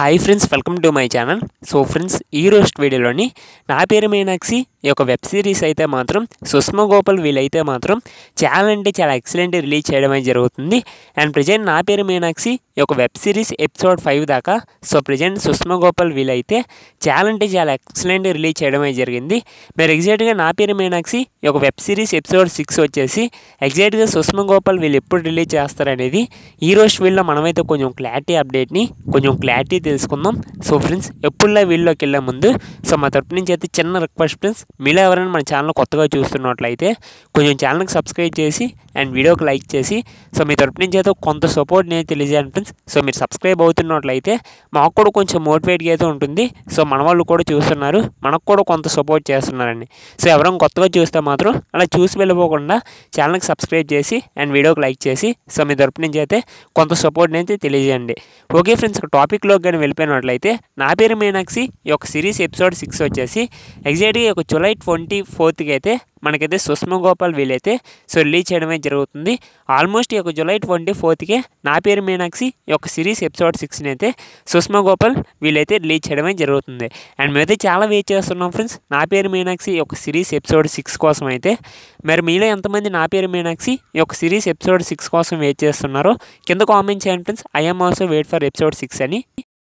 hi friends welcome to my channel so friends ఈ రోజు వీడియోలోని నా పేరు మీనాక్షి ఈ యొక్క వెబ్ సిరీస్ అయితే మాత్రం సుష్మా గోపాల్ వీళ్ళైతే మాత్రం చాలా అంటే చాలా ఎక్సలెంట్ రిలీజ్ చేయడమే జరుగుతుంది అండ్ ప్రజెంట్ నా పేరు మీనాక్షి ఈ యొక్క వెబ్ సిరీస్ ఎపిసోడ్ ఫైవ్ దాకా సో ప్రజెంట్ సుష్మా గోపాల్ వీళ్ళైతే చాలా అంటే చాలా ఎక్సలెంట్ రిలీజ్ చేయడమే జరిగింది మీరు ఎగ్జాక్ట్గా నా పేరు మీనాక్షి ఈ యొక్క వెబ్ సిరీస్ ఎపిసోడ్ సిక్స్ వచ్చేసి ఎగ్జాక్ట్గా సుష్మా గోపాల్ వీళ్ళు ఎప్పుడు రిలీజ్ చేస్తారనేది ఈ రోజు వీళ్ళలో మనమైతే కొంచెం క్లారిటీ అప్డేట్ని కొంచెం క్లారిటీ తెలుసుకుందాం సో ఫ్రెండ్స్ ఎప్పుడులా వీళ్ళలోకి వెళ్ళే ముందు సో మా తరపు నుంచి అయితే చిన్న రిక్వెస్ట్ ఫ్రెండ్స్ మీలో ఎవరైనా మన ఛానల్ కొత్తగా చూస్తున్నట్లయితే కొంచెం ఛానల్కి సబ్స్క్రైబ్ చేసి అండ్ వీడియోకి లైక్ చేసి సో మీ తరపు నుంచి అయితే కొంత సపోర్ట్ నేను తెలియజేయండి ఫ్రెండ్స్ సో మీరు సబ్స్క్రైబ్ అవుతున్నట్లయితే మాకు కూడా కొంచెం మోటివేట్గా అయితే ఉంటుంది సో మన వాళ్ళు కూడా చూస్తున్నారు మనకు కూడా కొంత సపోర్ట్ చేస్తున్నారండి సో ఎవరైనా కొత్తగా చూస్తే మాత్రం అలా చూసి వెళ్ళిపోకుండా ఛానల్కి సబ్స్క్రైబ్ చేసి అండ్ వీడియోకి లైక్ చేసి సో మీ తరపు నుంచి అయితే కొంత సపోర్ట్ని అయితే తెలియజేయండి ఓకే ఫ్రెండ్స్ ఒక టాపిక్లో కానీ వెళ్ళిపోయినట్లయితే నా పేరు మీనాక్షి ఈ యొక్క సిరీస్ ఎపిసోడ్ సిక్స్ వచ్చేసి ఎగ్జాక్ట్గా ఒక జూలై ట్వంటీ ఫోర్త్కి అయితే మనకైతే సుష్మా గోపాల్ వీలైతే సో రిలీజ్ చేయడమే జరుగుతుంది ఆల్మోస్ట్ ఈ యొక్క జూలై ట్వంటీ ఫోర్త్కే నా పేరు మీనాక్షి ఈ యొక్క సిరీస్ ఎపిసోడ్ సిక్స్ని అయితే సుష్మా గోపాల్ వీలైతే రిలీజ్ చేయడమే జరుగుతుంది అండ్ మేమైతే చాలా వెయిట్ చేస్తున్నాం ఫ్రెండ్స్ నా పేరు మీనాక్షి ఈ యొక్క సిరీస్ ఎపిసోడ్ సిక్స్ కోసం అయితే మరి మీలో ఎంతమంది నా పేరు మీనాక్షి ఈ యొక్క సిరీస్ ఎపిసోడ్ సిక్స్ కోసం వెయిట్ చేస్తున్నారో కింద కామెంట్ చేయండి friends I'm also wait for episode six అని